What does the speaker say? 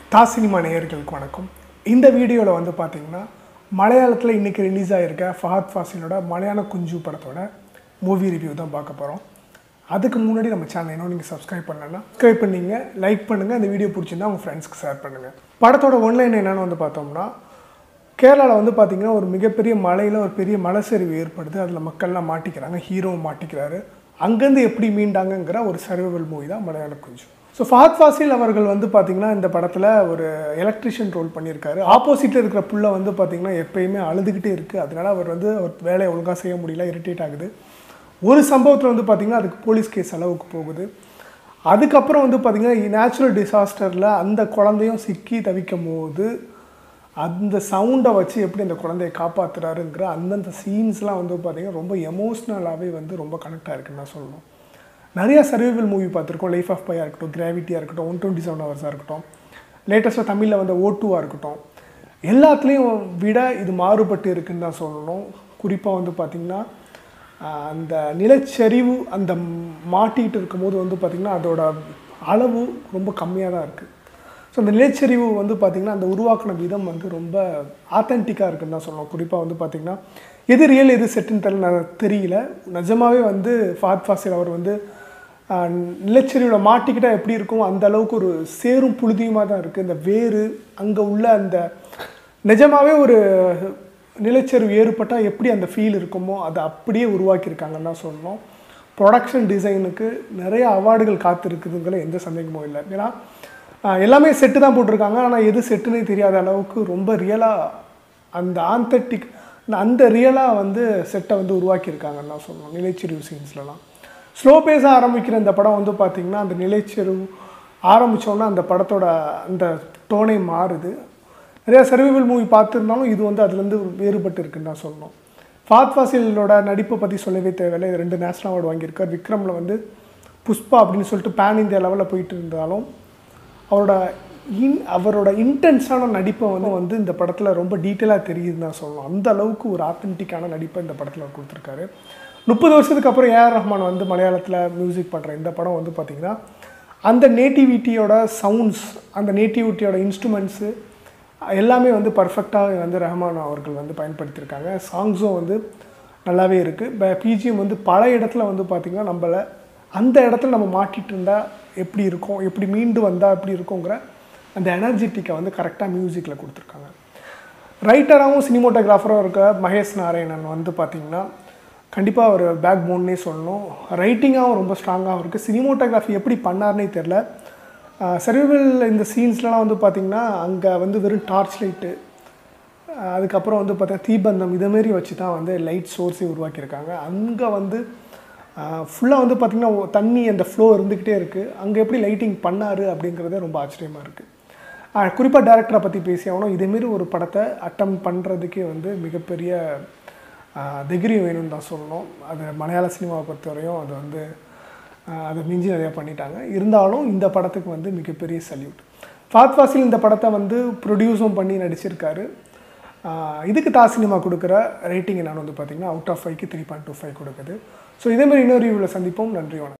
தா சினிமா நேயர்களுக்கு வணக்கம் இந்த வீடியோவில் வந்து பார்த்தீங்கன்னா மலையாளத்தில் இன்றைக்கி ரிலீஸ் ஆகிருக்க ஃபஹத் ஃபாசிலோட மலையாள குஞ்சு படத்தோட மூவி ரிவ்யூ தான் பார்க்க போகிறோம் அதுக்கு முன்னாடி நம்ம சேனல் இன்னும் நீங்கள் சப்ஸ்கிரைப் பண்ணலன்னா சப்ஸ்கிரைப் பண்ணிங்க லைக் பண்ணுங்கள் இந்த வீடியோ பிடிச்சிருந்தா உங்கள் ஃப்ரெண்ட்ஸ்க்கு ஷேர் பண்ணுங்கள் படத்தோட ஒன்லைன் என்னென்னு வந்து பார்த்தோம்னா கேரளாவில் வந்து பார்த்திங்கன்னா ஒரு மிகப்பெரிய மலையில் ஒரு பெரிய மலை சரிவு ஏற்படுது அதில் மக்கள்லாம் மாட்டிக்கிறாங்க ஹீரோவும் மாட்டிக்கிறாரு அங்கேருந்து எப்படி மீண்டாங்கங்கிற ஒரு சர்வைவல் மூவி தான் மலையாள குஞ்சு ஸோ ஃபஹத் ஃபாசில் அவர்கள் வந்து பார்த்திங்கன்னா இந்த படத்தில் ஒரு எலக்ட்ரிஷியன் ரோல் பண்ணியிருக்காரு ஆப்போசிட்டில் இருக்கிற புள்ள வந்து பார்த்திங்கன்னா எப்பயுமே அழுதுகிட்டே இருக்குது அதனால அவர் வந்து அவர் வேலையை ஒழுங்காக செய்ய முடியல இரிட்டேட் ஆகுது ஒரு சம்பவத்தில் வந்து பார்த்திங்கன்னா அதுக்கு போலீஸ் கேஸ் அளவுக்கு போகுது அதுக்கப்புறம் வந்து பார்த்திங்கன்னா நேச்சுரல் டிசாஸ்டரில் அந்த குழந்தையும் சிக்கி தவிக்கும் போது அந்த சவுண்டை வச்சு எப்படி அந்த குழந்தைய காப்பாற்றுறாருங்கிற அந்தந்த சீன்ஸ்லாம் வந்து பார்த்திங்கன்னா ரொம்ப எமோஷ்னலாகவே வந்து ரொம்ப கனெக்டாக இருக்குன்னு நான் சொல்லணும் நிறையா சர்வைவல் மூவி பார்த்துருக்கோம் லைஃப் ஆஃப் பையாக இருக்கட்டும் கிராவிட்டியாக இருக்கட்டும் ஒன் டுவெண்ட்டி செவன் ஹவர்ஸாக இருக்கட்டும் லேட்டஸ்ட்டாக தமிழில் வந்த ஓ டூவாக இருக்கட்டும் எல்லாத்துலேயும் விட இது மாறுபட்டு இருக்குன்னு தான் சொல்லணும் குறிப்பாக வந்து பார்த்திங்கன்னா ஆஹ், அந்த நிலச்சரிவு அந்த மாட்டிகிட்டு இருக்கும்போது வந்து பார்த்திங்கன்னா அதோட அளவு ரொம்ப கம்மியாக தான் இருக்குது ஸோ அந்த நிலச்சரிவு வந்து பார்த்திங்கன்னா அந்த உருவாக்கின விதம் வந்து ரொம்ப ஆத்தென்டிக்காக இருக்குன்னு தான் சொல்லணும் குறிப்பாக வந்து பார்த்திங்கன்னா எது ரியல் எது செட்டுன்னு தெரியல நான் தெரியல நிஜமாவே வந்து ஃபாத் ஃபாசில் அவர் வந்து ஆஹ், நிலச்சரிவில் மாட்டிக்கிட்டால் எப்படி இருக்கும் அந்த அளவுக்கு ஒரு சேரும் புழுதியுமாக தான் இருக்குது இந்த வேறு அங்கே உள்ள அந்த நிஜமாவே ஒரு நிலச்சரிவு ஏற்பட்டால் எப்படி அந்த ஃபீல் இருக்குமோ அதை அப்படியே உருவாக்கியிருக்காங்கன்னு தான் சொல்லணும் ப்ரொடக்ஷன் டிசைனுக்கு நிறைய அவார்டுகள் காத்திருக்குதுங்கிற எந்த சந்தேகமும் இல்லை ஏன்னா ஆஹ், எல்லாமே செட்டு தான் போட்டிருக்காங்க ஆனால் எது செட்டுன்னே தெரியாத அளவுக்கு ரொம்ப ரியலாக அந்த ஆந்தட்டிக் அந்த ரியலாக வந்து செட்டை வந்து உருவாக்கியிருக்காங்கன்னு தான் சொல்லணும் நிலைச்சரிவு சீன்ஸ்லலாம் ஸ்லோ பேஸாக ஆரம்பிக்கிற இந்த படம் வந்து பார்த்திங்கன்னா அந்த நிலைச்சரிவு ஆரம்பித்தோன்னா அந்த படத்தோட அந்த டோனே மாறுது நிறையா சர்வைவல் மூவி பார்த்துருந்தாலும் இது வந்து அதுலேருந்து வேறுபட்டு இருக்குன்னு தான் சொல்லணும் ஃபாத் ஃபாசிலோட நடிப்பை பற்றி சொல்லவே தேவையில்லை இது ரெண்டு நேஷனல் அவார்டு வாங்கியிருக்கார் விக்ரமில் வந்து புஷ்பா அப்படின்னு சொல்லிட்டு பேன் இந்தியா லெவலில் போயிட்டு இருந்தாலும் அவரோட இன் அவரோட இன்டென்ஸான நடிப்பை வந்து வந்து இந்த படத்தில் ரொம்ப டீட்டெயிலாக தெரியுதுன்னு தான் சொல்லணும் அந்த அளவுக்கு ஒரு ஆத்தென்டிக்கான நடிப்பை இந்த படத்தில் அவர் கொடுத்துருக்காரு முப்பது வருஷத்துக்கு அப்புறம் ஏஆர் ரஹ்மான் வந்து மலையாளத்தில் மியூசிக் பண்ணுற இந்த படம் வந்து பார்த்திங்கன்னா அந்த நேட்டிவிட்டியோட சவுண்ட்ஸ் அந்த நேட்டிவிட்டியோட இன்ஸ்ட்ருமெண்ட்ஸு எல்லாமே வந்து பர்ஃபெக்டாக வந்து ரஹ்மான் அவர்கள் வந்து பயன்படுத்தியிருக்காங்க சாங்ஸும் வந்து நல்லாவே இருக்குது பிஜிஎம் வந்து பல இடத்துல வந்து பார்த்திங்கன்னா நம்மளை அந்த இடத்துல நம்ம மாட்டிட்டு இருந்தால் எப்படி இருக்கும் எப்படி மீண்டு வந்தால் எப்படி இருக்குங்கிற அந்த எனர்ஜெட்டிக்கை வந்து கரெக்டாக மியூசிக்கில் கொடுத்துருக்காங்க ரைட்டராகவும் சினிமோட்டோகிராஃபரும் இருக்க மகேஷ் நாராயணன் வந்து பார்த்திங்கன்னா கண்டிப்பாக ஒரு பேக் போன்னே சொல்லணும் ரைட்டிங்காகவும் ரொம்ப ஸ்ட்ராங்காகவும் இருக்குது சினிமோட்டோகிராஃபி எப்படி பண்ணார்னே தெரில சர்வைவல் இந்த சீன்ஸ்லலாம் வந்து பார்த்திங்கன்னா அங்கே வந்து வெறும் டார்ச் லைட்டு அதுக்கப்புறம் வந்து பார்த்தா தீபந்தம் இதேமாரி வச்சு தான் வந்து லைட் சோர்ஸே உருவாக்கியிருக்காங்க அங்கே வந்து ஃபுல்லாக வந்து பார்த்திங்கன்னா ஒ- தண்ணி அந்த ஃப்ளோ இருந்துக்கிட்டே இருக்குது அங்கே எப்படி லைட்டிங் பண்ணார் அப்படிங்கிறதே ரொம்ப ஆச்சரியமாக இருக்குது குறிப்பாக டேரக்டரை பற்றி பேசி ஆகணும் இதேமாரி ஒரு படத்தை அட்டம் பண்ணுறதுக்கே வந்து மிகப்பெரிய தைரியம் வேணும்னு தான் சொல்லணும் அது மலையாள சினிமாவை பொறுத்தவரையும் அது வந்து ஆஹ் அதை மிஞ்சி நிறையா பண்ணிட்டாங்க இருந்தாலும் இந்த படத்துக்கு வந்து மிகப்பெரிய சல்யூட் ஃபாத் ஃபாசில் இந்த படத்தை வந்து ப்ரொடியூஸும் பண்ணி நடிச்சிருக்காரு ஆஹ் இதுக்கு தா சினிமா கொடுக்குற ரேட்டிங் என்னன்னு வந்து பார்த்தீங்கன்னா அவுட் ஆஃப் ஃபைவ்க்கு த்ரீ பாயிண்ட் டூ ஃபைவ் கொடுக்குது ஸோ இதேமாதிரி இன்னொரு ரிவ்யூவில் சந்திப்போம் நன்றி வணக்கம்